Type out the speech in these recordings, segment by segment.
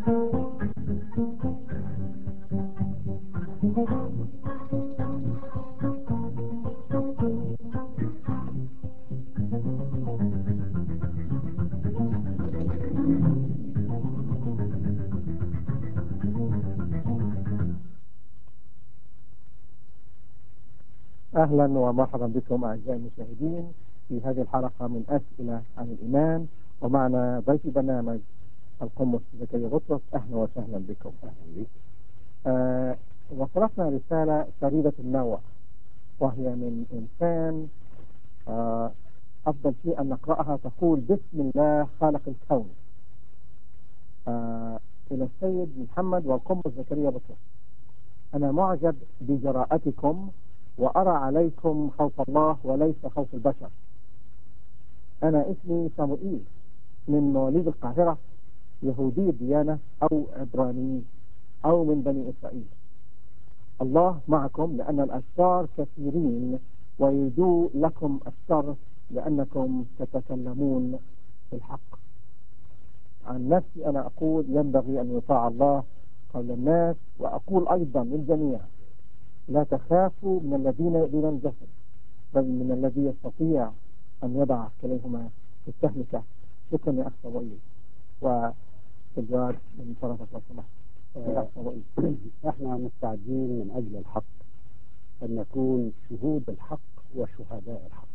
أهلا ومرحبا بكم أعزائي المشاهدين في هذه الحلقة من أسئلة عن الإيمان ومعنا ضيف برنامج القمص زكريا بطرس أهلا وسهلا بكم أهلا بك آه وصلتنا رسالة فريدة النوع وهي من إنسان آه أفضل شيء أن نقرأها تقول بسم الله خالق الكون آه إلى السيد محمد والقمص زكريا بطرس أنا معجب بجراءتكم وأرى عليكم خوف الله وليس خوف البشر أنا اسمي صموئيل من مواليد القاهرة يهودي الديانة أو عبراني أو من بني إسرائيل الله معكم لأن الأشرار كثيرين ويدو لكم الشر لأنكم تتكلمون في الحق عن نفسي أنا أقول ينبغي أن يطاع الله قبل الناس وأقول أيضا للجميع لا تخافوا من الذين يؤذون الجسد بل من الذي يستطيع أن يضع كليهما في التهلكة شكرا يا أخ سوئيل وفي الجواب من طرفك لو سمحت احنا مستعدين من أجل الحق أن نكون شهود الحق وشهداء الحق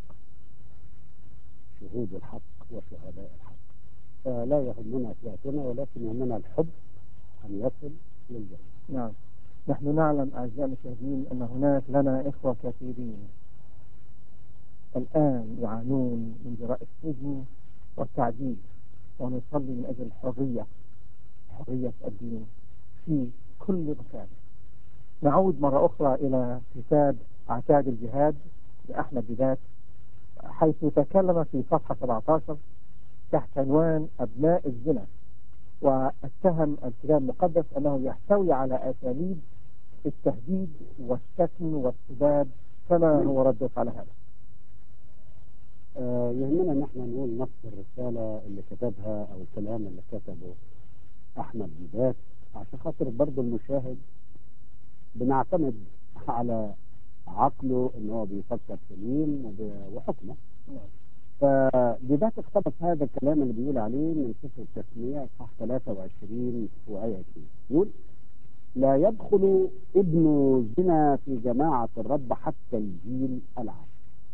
شهود الحق وشهداء الحق فلا يهمنا سياسنا ولكن يهمنا الحب أن يصل للجنة نعم نحن نعلم أعزائي المشاهدين أن هناك لنا إخوة كثيرين الآن يعانون من جراء السجن والتعذيب ونصلي من أجل الحرية حرية الدين في كل مكان نعود مرة أخرى إلى كتاب عتاد الجهاد لأحمد بذات حيث تكلم في صفحة 17 تحت عنوان أبناء الزنا واتهم الكتاب المقدس أنه يحتوي على أساليب التهديد والشتم والسباب فما هو ردك على هذا؟ آه يهمنا ان احنا نقول نفس الرسالة اللي كتبها او الكلام اللي كتبه احمد جبات عشان خاطر برضه المشاهد بنعتمد على عقله ان هو بيفكر سليم وحكمه فجبات اقتبس هذا الكلام اللي بيقول عليه من سفر التسمية صح 23 وآية 2 يقول لا يدخل ابن زنا في جماعة الرب حتى الجيل العاشر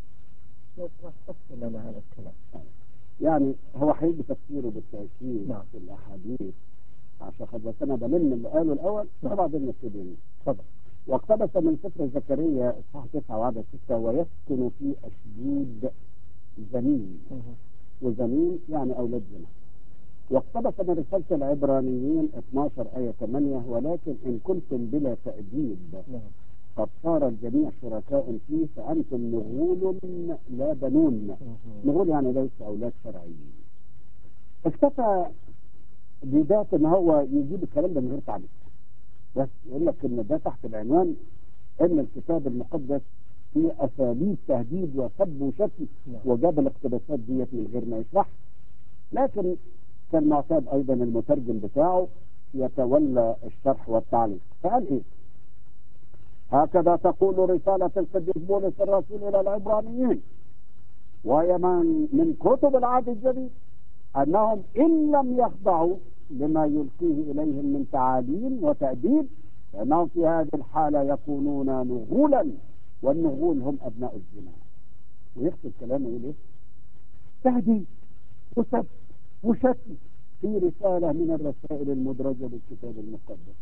لنا هذا الكلام يعني هو هيجي تفسيره بالتأكيد نعم. في الأحاديث عشان خد بس أنا بلم اللي قاله الأول نعم. وبعدين نبتدي تفضل واقتبس من سفر زكريا إصحاح 9 وعدد 6 ويسكن في أشدود زمين وزمين يعني أولاد زنا واقتبس من رسالة العبرانيين 12 آية 8 ولكن إن كنتم بلا تأديب نعم قد صار الجميع شركاء فيه فأنتم نغول لا بنون نغول يعني ليس أولاد شرعيين اكتفى بذات ان هو يجيب الكلام ده من غير تعليق بس يقول لك ان ده تحت العنوان ان الكتاب المقدس فيه اساليب تهديد وسب وشتم نعم. وجاب الاقتباسات ديت من غير ما يشرح لكن كان معتاد ايضا المترجم بتاعه يتولى الشرح والتعليق فقال ايه هكذا تقول رسالة القديس بولس الرسول إلى العبرانيين وهي من, من كتب العهد الجديد أنهم إن لم يخضعوا لما يلقيه إليهم من تعاليم وتأديب فإنهم في هذه الحالة يكونون نغولا والنغول هم أبناء الزنا ويختم كلامه يقول إيه؟ تهديد وسب وشتم في رسالة من الرسائل المدرجة للكتاب المقدس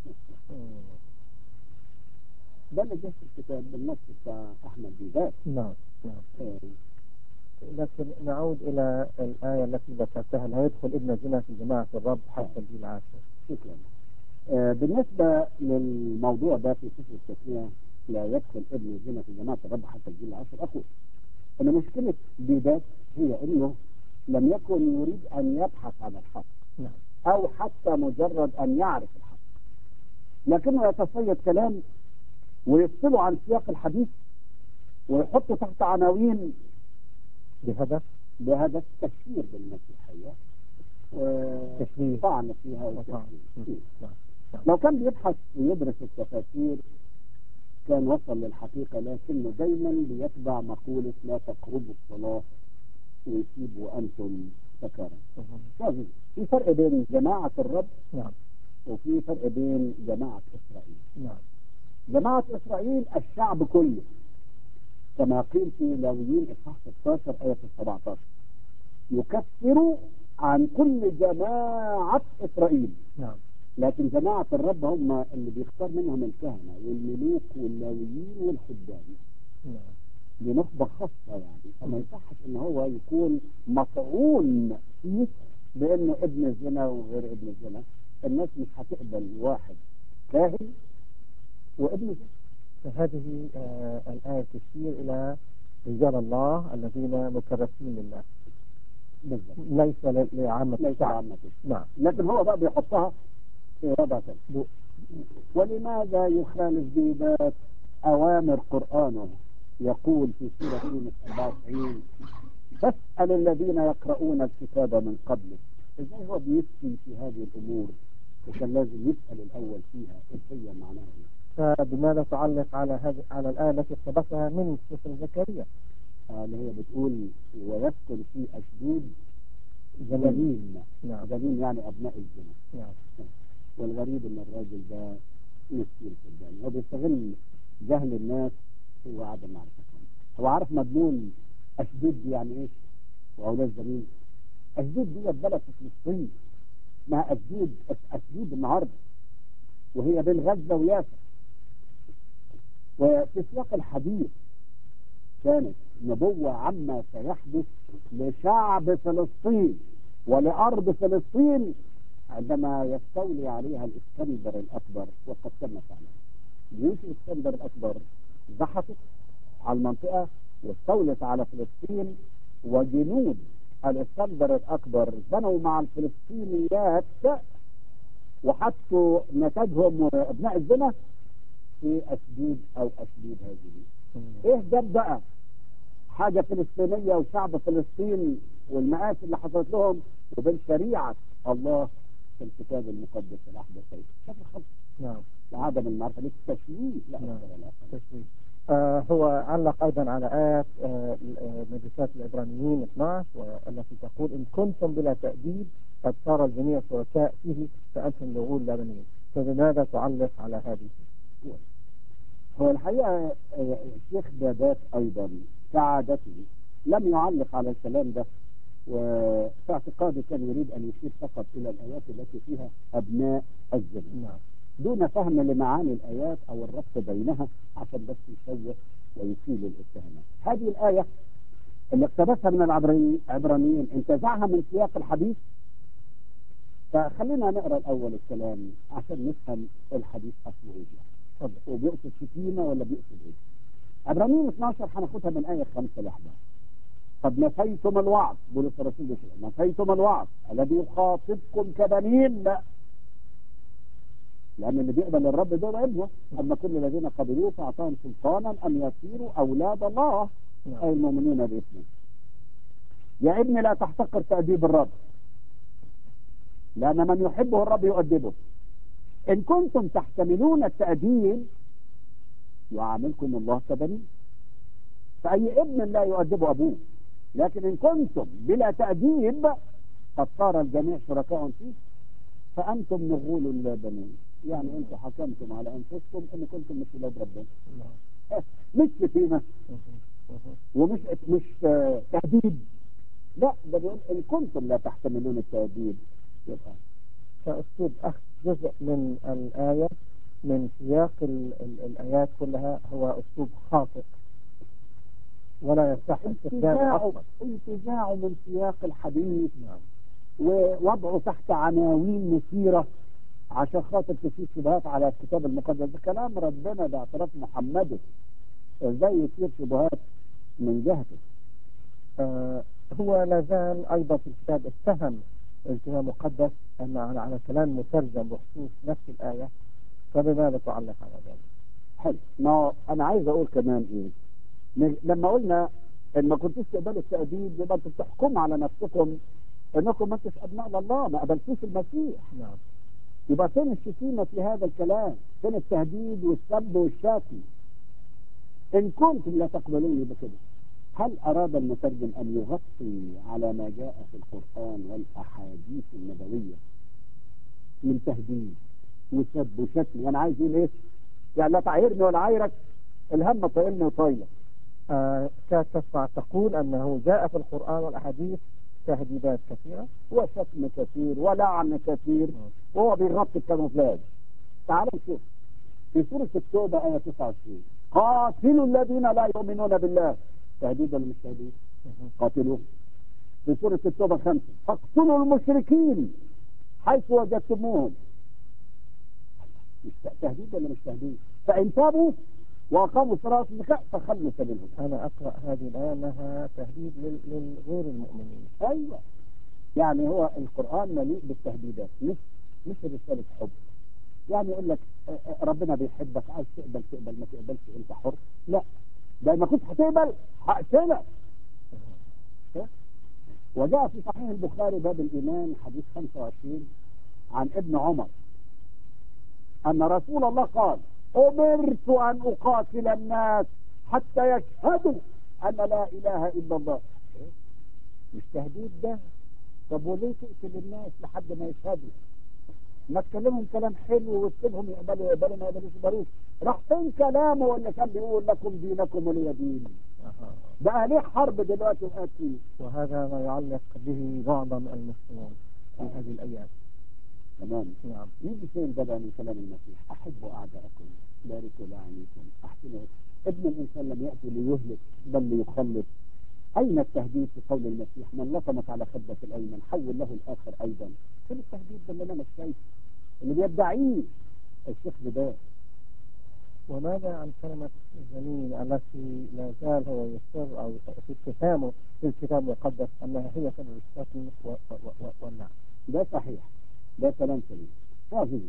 ده اللي جه في الكتاب بالنص بتاع أحمد بيبات نعم نعم لكن نعود إلى الآية التي ذكرتها لا يدخل ابن زنا في جماعة الرب حتى الجيل العاشر شكرا آه، بالنسبة للموضوع ده في سفر التسمية لا يدخل ابن الزنا في جماعة الرب حتى الجيل العاشر أقول أن مشكلة بيبات هي أنه لم يكن يريد أن يبحث عن الحق نعم أو حتى مجرد أن يعرف الحق لكنه يتصيد كلام ويفصله عن سياق الحديث ويحطه تحت عناوين بهدف بهدف تشهير بالمسيحية تشبيه. وطعن فيها وطعن. وتشبيه. نعم نعم. لو كان بيبحث ويدرس التفاسير كان وصل للحقيقة لكنه دايما بيتبع مقولة لا تقربوا الصلاة ويسيب وأنتم سكارى مهم. شوفي في فرق بين جماعة الرب نعم وفي فرق بين جماعة إسرائيل نعم جماعة إسرائيل الشعب كله كما قيل في لاويين إصحاح 16 آية 17 يكفر عن كل جماعة إسرائيل نعم لكن جماعة الرب هم اللي بيختار منهم الكهنة والملوك واللاويين والخدام نعم دي نخبة خاصة يعني فما يصحش ان هو يكون مطعون فيه بانه ابن الزنا وغير ابن الزنا الناس مش هتقبل واحد كاهن وابن زنا فهذه آه الآية تشير إلى رجال الله الذين مكرسين لله بالظبط ليس ل- لعامة ليس الشعب عامة نعم لكن هو بقى بيحطها في وضع ثاني ولماذا يخالف بذات أوامر قرآنه يقول في سورة يونس 94 فاسأل الذين يقرؤون الكتاب من قبلك ازاي هو بيفتي في هذه الأمور وكان لازم يسأل الأول فيها ايه هي معناها ايه فبماذا تعلق على هذه على الآية التي اقتبسها من سفر زكريا آه، اللي هي بتقول ويسكن في أشدود زمن زمين نعم زمين يعني أبناء الزنا نعم والغريب ان الراجل ده مسكين صدقني هو بيستغل جهل الناس وعدم معرفتهم هو عارف مضمون اشدود دي يعني ايه واولاد زميل اشدود دي بلد في فلسطين اسمها اشدود أس- اشدود النهارده وهي بين غزه ويافا وفي سياق الحديث كانت نبوة عما سيحدث لشعب فلسطين ولأرض فلسطين عندما يستولي عليها الاسكندر الأكبر وقد تم فعلا جيوش الاسكندر الأكبر زحفت على المنطقة واستولت على فلسطين وجنود الاسكندر الأكبر بنوا مع الفلسطينيات وحطوا نتاجهم وأبناء الزنا في أشدود أو أشدود هذه ايه جاب بقى حاجة فلسطينية وشعب فلسطين والمآسي اللي حصلت لهم وبين شريعة الله في الكتاب المقدس العهد القديم شوف الخلق نعم وعدم المعرفة ليه تشويه لا نعم. لا لا تشويه آه هو علق أيضا على آية آه آه، من رسالة العبرانيين 12 والتي تقول إن كنتم بلا تأديب قد صار الجميع شركاء فيه فأنتم لغول لا بنين فبماذا تعلق على هذه؟ هو الحقيقة آه، الشيخ بادات أيضا كعادته لم يعلق على الكلام ده وفي اعتقادي كان يريد أن يشير فقط إلى الآيات التي فيها أبناء الزنا نعم دون فهم لمعاني الآيات أو الربط بينها عشان بس يشوه ويثير الاتهامات هذه الآية اللي اقتبسها من العبراني- العبرانيين انتزعها من سياق الحديث فخلينا نقرا الاول الكلام عشان نفهم الحديث اصله ايه يعني. تفضل وبيقصد شتيمه ولا بيقصد ايه عبرانيين 12 هناخدها من ايه 5 لوحدها قد نسيتم الوعظ بولس الرسول بيقول كده، نسيتم الوعظ الذي يخاطبكم كبنين لا لان اللي بيقبل الرب دول ابنه اما كل الذين قبلوه فاعطاهم سلطانا ان يصيروا اولاد الله اي نعم المؤمنين باسمه يا ابني لا تحتقر تأديب الرب لأن من يحبه الرب يؤدبه إن كنتم تحتملون التأديب يعاملكم الله كبنين فأي ابن لا يؤدبه أبوه لكن إن كنتم بلا تأديب قد صار الجميع شركاء فيه فأنتم نغول لا بنين يعني أنتم حكمتم على أنفسكم إن كنتم مش ولاد ربنا نعم مش شتيمة مهم. مهم. ومش مش آه، تهديد لا ده بيقول ان كنتم لا تحتملون التهديد يبقى فأسلوب أخذ جزء من الآية من سياق ال ال الآيات كلها هو أسلوب خاطئ ولا يصح استخدامه انتزاعه أصلا انتزاعه من سياق الحديث نعم ووضعه تحت عناوين مثيرة عشان خاطر تثير شبهات على الكتاب المقدس ده كلام ربنا ده اعتراف محمده ازاي يثير شبهات من جهته آه هو لا زال أيضا في الكتاب اتهم الكتاب المقدس أن على, على كلام مترجم بخصوص نفس الآية فبماذا تعلق على ذلك؟ حلو ما هو انا عايز اقول كمان ايه ن- لما قلنا ان ما كنتوش تقبلوا التأديب يبقى انتوا بتحكموا على نفسكم انكم ما انتش ابناء لله ما قبلتوش المسيح نعم يبقى فين الشتيمة في هذا الكلام فين التهديد والسب والشتم إن كنتم لا تقبلوني بكده هل أراد المترجم أن يغطي على ما جاء في القرآن والأحاديث النبوية من تهديد وسب وشتم يعني عايز يقول إيه يعني لا تعايرني ولا عايرك الهم طايلني وطايلك آه كانت تسمع تقول أنه جاء في القرآن والأحاديث تهديدات كثيرة وشتم كثير ولعن كثير وهو بيغطي الكاموفلاج تعالوا نشوف في سورة التوبة آية 29 قاتلوا الذين لا يؤمنون بالله تهديد ولا مش تهديد؟ قاتلوهم في سورة التوبة خمسة فاقتلوا المشركين حيث وجدتموهم مش تهديد ولا مش تهديد؟ فإن تابوا وأقاموا الصلاة والزكاة فخلوا سبيلهم أنا أقرأ هذه الآية أنها تهديد لل- للغير المؤمنين ايوه يعني هو القران مليء بالتهديدات مش مش رساله حب يعني يقول لك آه، آه، ربنا بيحبك عايز تقبل تقبل ما تقبلش انت حر لا ده ما كنتش هتقبل هقتلك ها؟ وجاء في صحيح البخاري باب الايمان حديث 25 عن ابن عمر ان رسول الله قال امرت ان اقاتل الناس حتى يشهدوا ان لا اله الا الله مش تهديد ده طب وليه تقتل الناس لحد ما يشهدوا ما تكلمهم كلام حلو وتسيبهم يقبلوا يقبلوا ما يقبلوش يقبلوش راح فين كلامه اللي كان بيقول لكم دينكم ولي دين أها. بقى ليه حرب دلوقتي وقاتل وهذا ما يعلق به معظم المسلمون في هذه الأيام تمام نعم يجي فين ده بقى من كلام المسيح احبوا اعداءكم باركوا لعنيكم احسنوا ابن الانسان لم ياتي ليهلك بل ليخلص اين التهديد في قول المسيح من لطمك على خدك الايمن حول له الاخر ايضا فين التهديد ده اللي انا مش شايفه اللي بيدعيه الشيخ بدايه وماذا عن كلمة زمين التي لا زال هو يصر أو في اتهامه في الكتاب المقدس أنها هي سبب الشتم و- و- و- والنعم ده صحيح ده كلام سليم هذه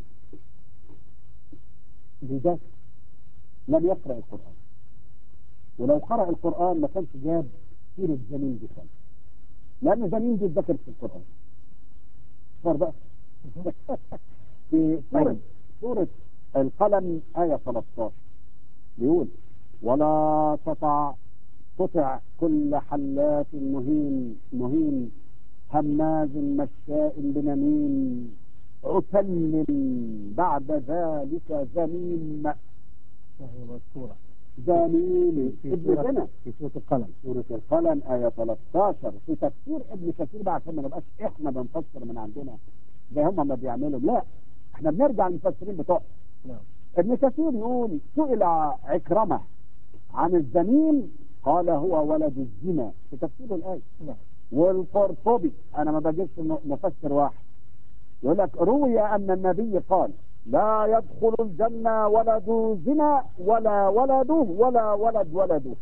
بداية لم يقرأ القرآن ولو قرأ القرآن ما كانش جاب سيرة زمين دي خالص لأن زمين دي اتذكرت في القرآن صار بقى في سورة سورة القلم آية 13 بيقول ولا تطع تطع كل حلاف مهين مهين هماز مشاء بنميم عتل بعد ذلك زميم وهي مذكورة زميم في ابن سورة سنة في سورة القلم سورة القلم آية 13 في تفسير ابن كثير بقى عشان ما نبقاش احنا بنفسر من عندنا زي هم ما بيعملوا لا احنا بنرجع للمفسرين بتوعنا نعم ابن كثير يقول سئل عكرمة عن الزميم قال هو ولد الزنا في تفسير الآية نعم والقرطبي انا ما بجيبش م- مفسر واحد يقول لك روي ان النبي قال لا يدخل الجنة ولد زنا ولا ولده ولا ولد ولده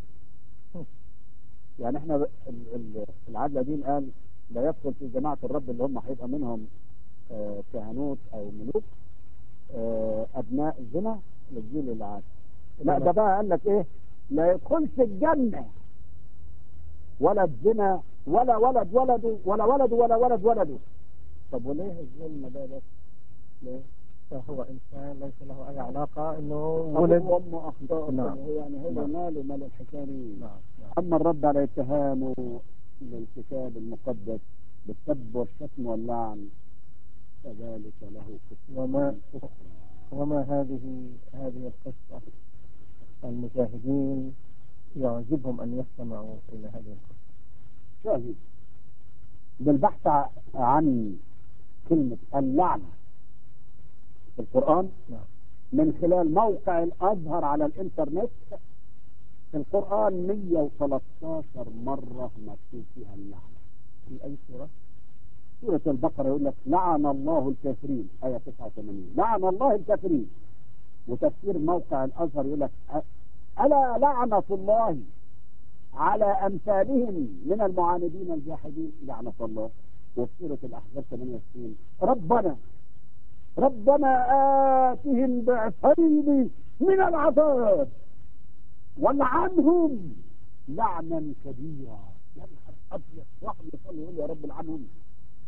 يعني احنا ب- ال- ال- العدل دين قال لا يدخل في جماعة الرب اللي هم هيبقى منهم آه، كهنوت او ملوك آه، ابناء زنا للجيل العادي لا ده بقى قال لك ايه لا يدخلش الجنة ولد زنا ولا ولد ولده ولا ولد ولا ولد ولده طب وليه الظلم ده بس؟ ليه؟ فهو إنسان ليس له أي علاقة إنه ولد ولد امه اخطاء نعم. هو يعني هو نعم. ماله مال الحكايه دي. نعم نعم اما الرد على اتهامه للكتاب المقدس بالسب والشتم واللعن فذلك له قصه وما اخرى وما هذه هذه القصة المجاهدين يعجبهم أن يستمعوا إلى هذه القصة شاهد بالبحث ع- عن كلمة اللعنة في القرآن نعم من خلال موقع الأزهر على الإنترنت في القرآن 113 مرة مكتوب فيها اللعنة في أي سورة؟ سورة البقرة يقول لك لعن الله الكافرين آية 89 لعن الله الكافرين وتفسير موقع الأزهر يقول لك أ- ألا لعنة الله على أمثالهم من المعاندين الجاحدين لعنة الله وفي سورة الأحزاب 28 ربنا ربنا آتهم ضعفين من العذاب ولعنهم لعنا كبيرا يا نهار أبيض واحد يصلي يقول يا رب لعنهم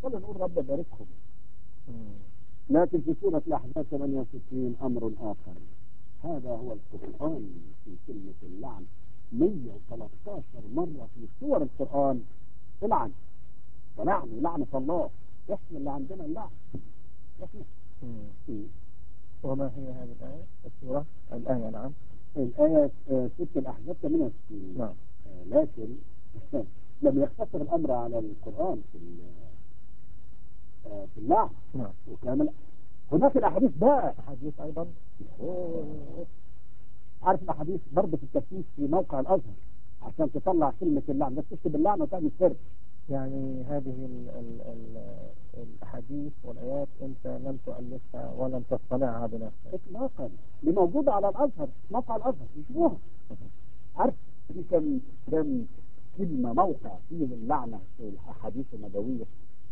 خلينا نقول رب باركهم مم. لكن في سورة الأحزاب 68 أمر آخر هذا هو القرآن في كلمة اللعن 113 مرة في سور القرآن العن ولعن لعنة الله احنا اللي عندنا اللعن احنا مم. وما هي هذه الآية السورة الآية نعم الآية آه، سورة الأحزاب 68 نعم آه، لكن لم يقتصر الأمر على القرآن في ال- آه، في اللعن نعم وكامل هناك الأحاديث بقى حديث أيضا أوه. عارف الأحاديث برضه في التفتيش في موقع الأزهر عشان تطلع كلمة اللعن بس تكتب اللعن وتعمل سيرش يعني هذه ال ال ال الأحاديث والآيات أنت لم تؤلفها ولم تصطنعها بنفسك إطلاقا دي موجودة على الأزهر موقع الأزهر يشوفوها عارف في كم كم كلمة موقع فيه اللعنة في الأحاديث النبوية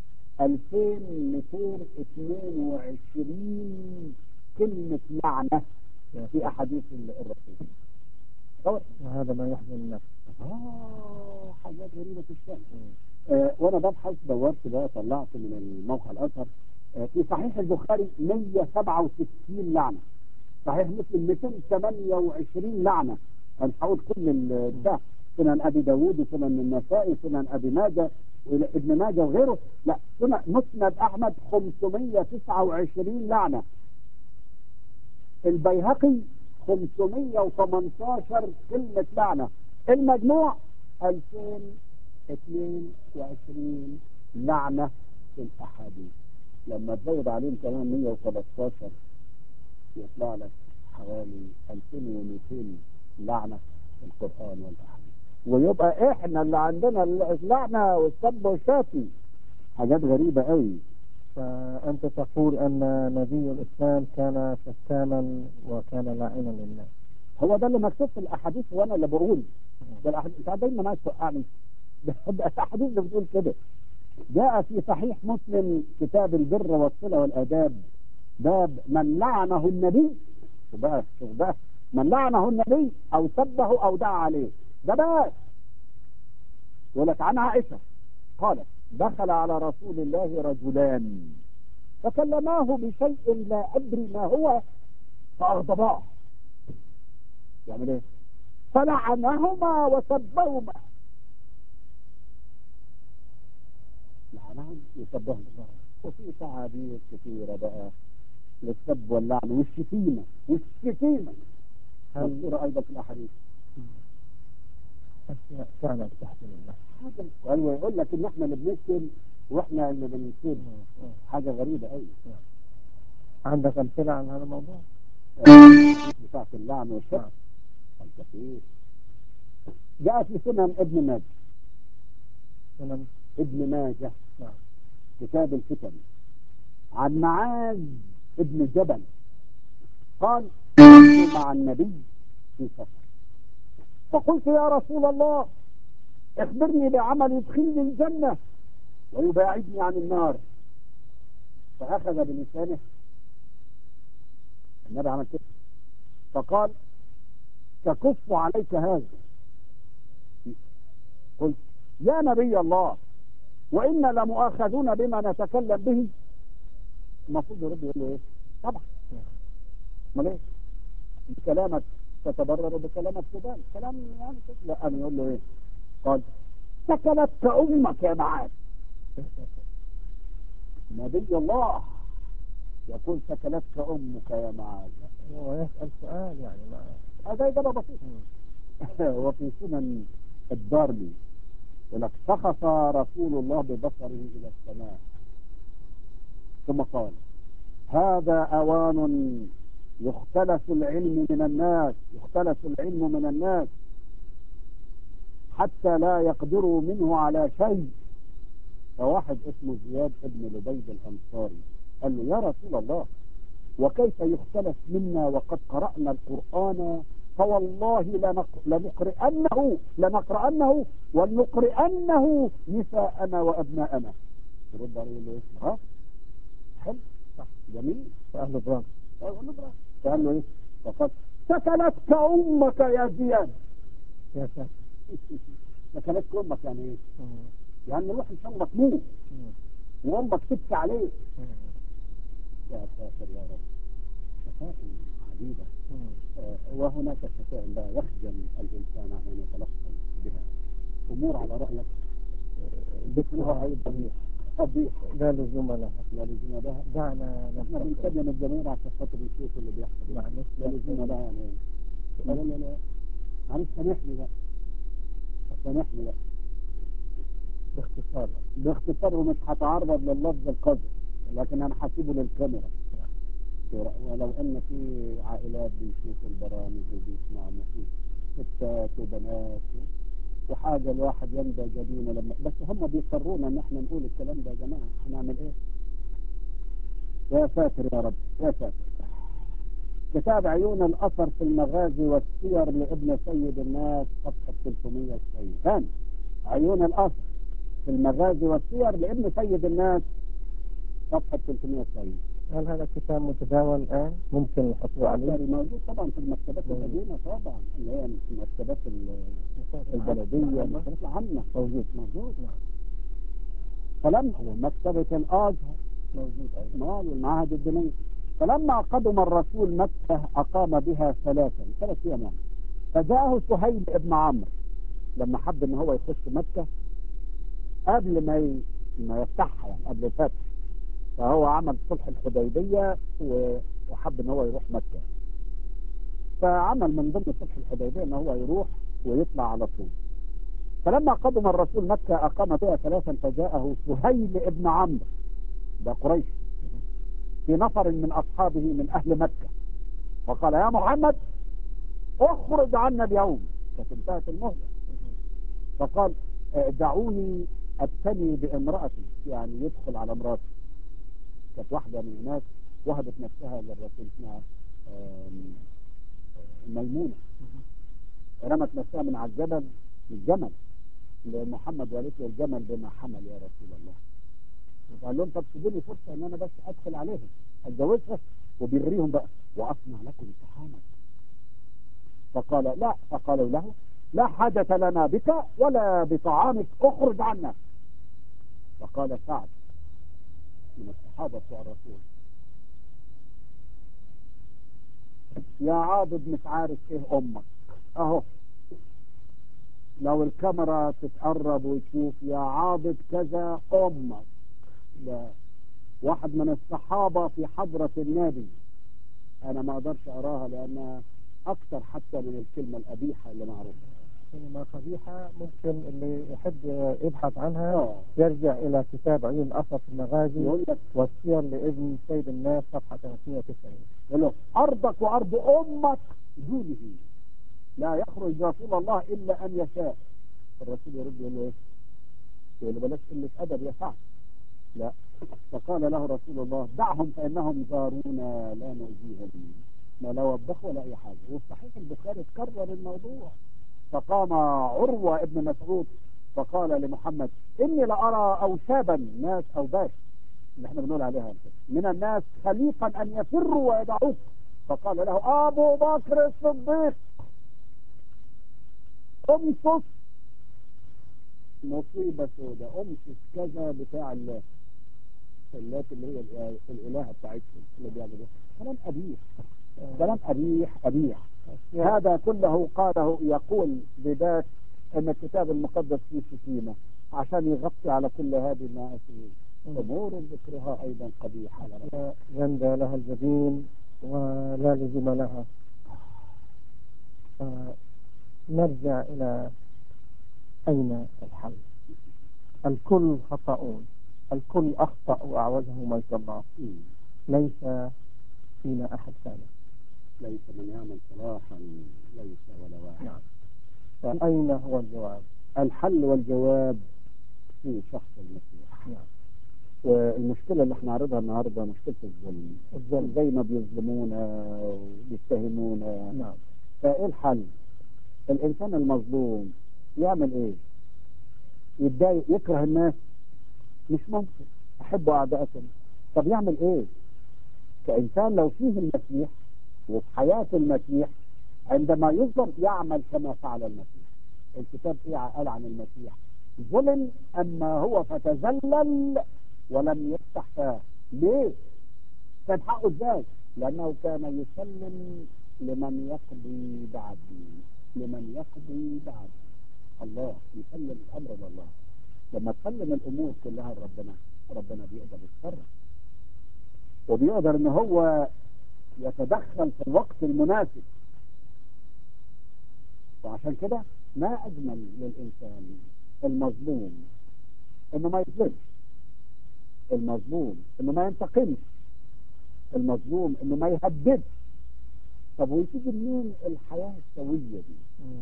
2222 كلمة لعنة في أحاديث الرسول تصور؟ وهذا ما يحزن النفس آه حاجات غريبة الشأن مم. آه وأنا ببحث دورت بقى طلعت من الموقع الأزهر آه في صحيح البخاري 167 لعنة صحيح مسلم 228 لعنة أنا هقول كل ال- ده سنن أبي داوود وسنن النسائي سنن أبي ماجه وابن ماجه وغيره لا سنن مسند أحمد 529 لعنة البيهقي 518 كلمة لعنة المجموع 2022 لعنة في الأحاديث لما تزود عليهم كمان 113 يطلع لك حوالي 2200 لعنة في القرآن والأحاديث ويبقى احنا اللي عندنا اللعنة والسب والشاتم حاجات غريبة قوي فأنت تقول أن نبي الإسلام كان شتاما وكان لاعنا للناس هو ده اللي مكتوب في الاحاديث وانا اللي بقول ده الاحاديث انت دايما عايز توقعني ده ده الاحاديث اللي بتقول كده جاء في صحيح مسلم كتاب البر والصله والاداب باب من لعنه النبي شوف بقى شوف بقى من لعنه النبي او سبه او دعا عليه ده باب يقول لك عن عائشه قالت دخل على رسول الله رجلان فكلماه بشيء لا ادري ما هو فاغضباه يعمل ايه فلعنهما وسبهما لعنهم وسبهم وفي تعابير كثيرة بقى للسب واللعن والشتيمة والشتيمة هل مذكورة أيضا في الأحاديث أشياء كانت تحزن النفس حاجة أيوة يقول لك إن إحنا اللي بنكتب وإحنا اللي بنكتب مم. مم. حاجة غريبة أوي عندك أمثلة عن هذا الموضوع؟ الحديث بتاعت اللعن والشتم نعم. الكثير جاء في سنن ابن ماجه سنن ابن ماجه نعم كتاب الفتن عن معاذ ابن جبل قال كنت مع النبي في سفر فقلت يا رسول الله اخبرني بعمل يدخلني الجنة ويباعدني عن النار فأخذ بلسانه النبي عمل كده فقال تكف عليك هذا قلت يا نبي الله وإنا لمؤاخذون بما نتكلم به المفروض يرد يقول له ايه طبعا امال ايه بكلامك تتبرر وبكلامك تبان كلام يعني كده. لا انا يقول له ايه قال سكلتك امك يا معاذ نبي الله يقول سكلتك امك يا معاذ هو يسأل سؤال يعني ما هذا اجابه بسيطه مم. وفي سنن الدارمي يقول لك شخص رسول الله ببصره الى السماء ثم قال هذا اوان يختلس العلم من الناس يختلس العلم من الناس حتى لا يقدروا منه على شيء فواحد اسمه زياد ابن لبيد الانصاري قال له يا رسول الله وكيف يختلف منا وقد قرأنا القرآن فوالله لنق- لنقرئنه لنقرأنه ولنقرئنه نساءنا وأبناءنا يرد عليه يقول له ايه؟ ها؟ حلو صح جميل فأهل الظن قال له برافو. قال له ايه؟ فقد سكلتك أمك يا زياد يا ساتر سكلتك أمك يعني ايه؟ مم. يعني روح إن شاء الله تموت مم. وامك تبكي عليه مم. يا ساتر يا رب شتائم عديدة مم. آه، وهناك شتائم لا يخجل الإنسان أن يتلفظ بها أمور على رأيك ذكرها أيضا قبيح لا لزوم لها لا لزوم لها دعنا احنا ننتقل بنكلم الجميع عشان خاطر نشوف اللي بيحصل معلش لا لزوم لها يعني إيه؟ لا لا لا معلش سامحني بقى سامحني بقى باختصار باختصار ومش هتعرض لللفظ القذر لكن انا هسيبه للكاميرا ولو ان في عائلات بيشوفوا البرامج وبيسمعوا في ستات وبنات وحاجه الواحد يندى جبينه لما بس هم بيضطرونا ان احنا نقول الكلام ده يا جماعه هنعمل ايه؟ يا ساتر يا رب يا ساتر كتاب عيون الاثر في المغازي والسير لابن سيد الناس صفحه 390 ثاني عيون الاثر في المغازي والسير لابن سيد الناس صفحه 390 هل هذا كتاب متداول الآن ممكن الحصول عليه يعني موجود طبعا في المكتبات موجود. القديمه طبعا اللي هي المكتبات ال- البلديه المكتبات العامه موجود موجود نعم فلما ومكتبه الازهر موجود أيضا نعم المعاهد الدينيه فلما قدم الرسول مكه اقام بها ثلاثا ثلاث ايام يعني فجاءه سهيل ابن عمرو لما حب ان هو يخش مكه قبل ما ي... ما يفتحها يعني قبل الفتح فهو عمل صلح الحديبيه و... وحب ان هو يروح مكه فعمل من ضمن صلح الحديبيه ان هو يروح ويطلع على طول فلما قدم الرسول مكه اقام بها ثلاثا فجاءه سهيل ابن عمرو ده قريش في نفر من اصحابه من اهل مكه فقال يا محمد اخرج عنا اليوم كانت انتهت المهله فقال آه، دعوني ابتلي بامرأتي يعني يدخل على امرأتي كانت واحدة من الناس وهبت نفسها للرسول اسمها آم، آه، ميمونة رمت نفسها من على الجبل الجمل لمحمد وقالت له الجمل بما حمل يا رسول الله قال لهم طب سيبوني فرصة ان انا بس ادخل عليهم اتجوزها وبيغريهم بقى واصنع لكم طعاما فقال لا فقالوا له لا حاجة لنا بك ولا بطعامك اخرج عنا فقال سعد من الصحابة بتوع الرسول يا عابد مش عارف ايه امك اهو لو الكاميرا تتقرب وتشوف يا عابد كذا امك ده واحد من الصحابة في حضرة النبي انا ما اقدرش اراها لانها اكثر حتى من الكلمة القبيحة اللي معروفة كلمة قبيحة ممكن اللي يحب يبحث عنها اه يرجع إلى كتاب عيون أسد المغازي يقول لك والسير لابن سيد الناس صفحة 390 يقول له ارضك وارض امك دونه لا يخرج رسول الله الا ان يشاء الرسول يرد يقول له ايه؟ يقول له بلاش قله ادب يا سعد لا فقال له رسول الله دعهم فانهم زارونا لا نؤذيهم ما لا وبخ ولا اي حاجه والصحيح البخاري تكرر الموضوع فقام عروه ابن مسعود فقال لمحمد اني لارى اوسابا ناس اوباش اللي احنا بنقول عليها من الناس خليقا ان يفروا ويدعوك فقال له ابو بكر الصديق امسس مصيبة سوداء امسس كذا بتاع الله اللات اللي هي الإله- الالهة بتاعتهم اللي بيعملوا كلام قبيح كلام قبيح قبيح هذا كله قاله يقول بذات ان الكتاب المقدس فيه شتيمة عشان يغطي على كل هذه المآسي امور ذكرها ايضا قبيحة على رأيي. لا جند لها الجبين ولا لزم لها نرجع إلى أين الحل الكل خطأون الكل أخطأ وأعوزه مجد الله مم. ليس فينا أحد ثاني ليس من يعمل صلاحا ليس ولا واحد نعم فأين هو الجواب الحل والجواب في شخص المسيح نعم والمشكلة اللي احنا عارضها النهاردة مشكلة الظلم الظلم زي ما بيظلمونا وبيتهمونا نعم فايه الحل الانسان المظلوم يعمل ايه يتضايق يكره الناس مش ممكن احب اعدائكم طب يعمل ايه كانسان لو فيه المسيح وفي حياة المسيح عندما يظلم يعمل كما فعل المسيح الكتاب ايه قال عن المسيح ظلم اما هو فتذلل ولم يفتح فاه ليه؟ كان حقه ازاي؟ لأنه كان يسلم لمن يقضي بعدي لمن يقضي بعدي الله يسلم الأمر لله لما تسلم الأمور كلها لربنا ربنا بيقدر يتصرف وبيقدر ان هو يتدخل في الوقت المناسب وعشان كده ما اجمل للانسان المظلوم انه ما يظلمش المظلوم انه ما ينتقمش المظلوم انه ما يهددش طب ويتيجي منين الحياه السويه دي؟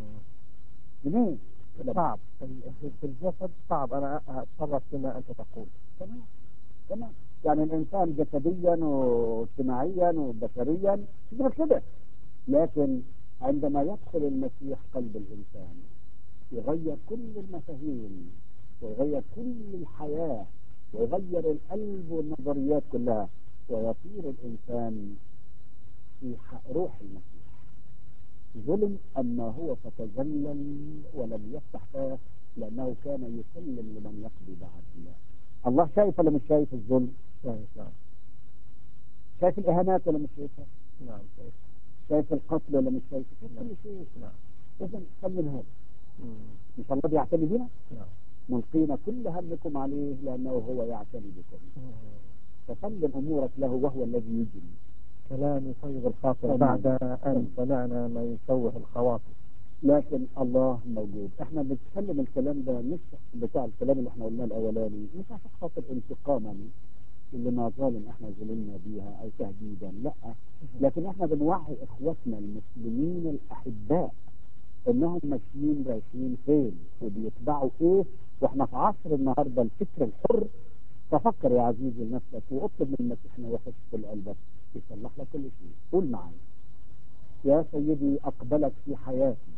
منين؟ صعب في في الجسد صعب انا اتصرف بما انت تقول تمام تمام يعني الانسان جسديا واجتماعيا وبشريا يقدر كده لكن عندما يدخل المسيح قلب الانسان يغير كل المفاهيم ويغير كل الحياه ويغير القلب والنظريات كلها ويصير الانسان في ح- روح المسيح ظلم اما هو فتذلل ولم يفتح فاه لانه كان يسلم لمن يقضي بعد الله الله شايف ولا مش شايف الظلم شايف نعم شايف الاهانات ولا مش شايفها نعم شايف شايف القتل ولا مش شايفه شايف نعم. كل شيء نعم اذا سلم هذا مم. مش الله بيعتني بنا نعم ملقين كل همكم عليه لانه هو يعتني بكم مم. فسلم امورك له وهو الذي يجري كلام يطيب الخاطر تمام. بعد ان سمعنا ما يشوه الخواطر لكن الله موجود احنا بنتكلم الكلام ده مش بتاع الكلام اللي احنا قلناه الاولاني مش عشان خاطر انتقاما لما ظالم احنا ظلمنا بيها او تهديدا لا لكن احنا بنوعي اخواتنا المسلمين الاحباء انهم ماشيين رايحين فين وبيتبعوا ايه واحنا في عصر النهارده الفكر الحر ففكر يا عزيزي لنفسك واطلب من المسيح انه يخش في قلبك يصلح لك كل شيء قول معايا يا سيدي اقبلك في حياتي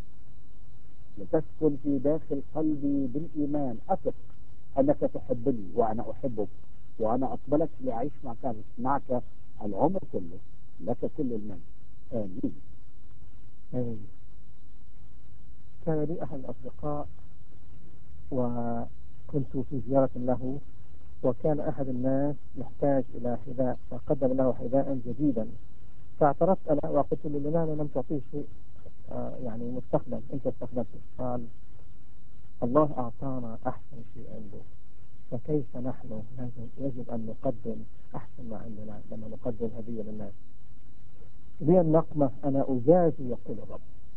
لتسكن في داخل قلبي بالايمان اثق انك تحبني وانا احبك وانا اقبلك لاعيش معك معك العمر كله لك كل المجد امين آمين. كان لي أحد الأصدقاء وكنت في زيارة له وكان أحد الناس يحتاج إلى حذاء فقدم له حذاء جديدا فاعترفت أنا وقلت له لماذا لم تعطيه شيء آه، يعني مستخدم أنت استخدمته قال الله أعطانا أحسن شيء عنده فكيف نحن لازم يجب أن نقدم أحسن ما عندنا لما نقدم هدية للناس لي النقمة أنا أجازي يقول الرب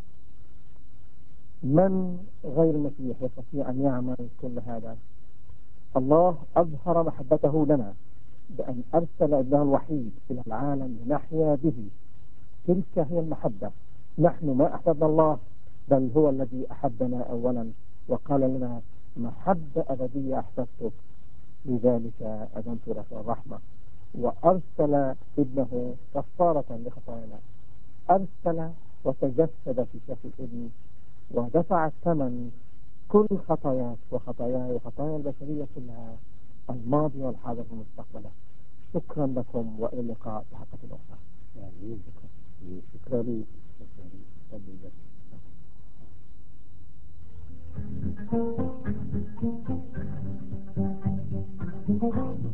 من غير المسيح يستطيع أن يعمل كل هذا الله أظهر محبته لنا بأن أرسل ابنه الوحيد إلى العالم لنحيا به تلك هي المحبة نحن ما أحببنا الله بل هو الذي أحبنا أولا وقال لنا محبة أبدية أحببتك لذلك أذنت لك الرحمة وأرسل ابنه كفارة لخطايانا أرسل وتجسد في شكل ابن ودفع الثمن كل خطاياك وخطاياي وخطايا البشرية كلها الماضي والحاضر والمستقبل شكرا لكم وإلى اللقاء في حلقة أخرى امين شكرا شكرا تفضل بك. Thank you.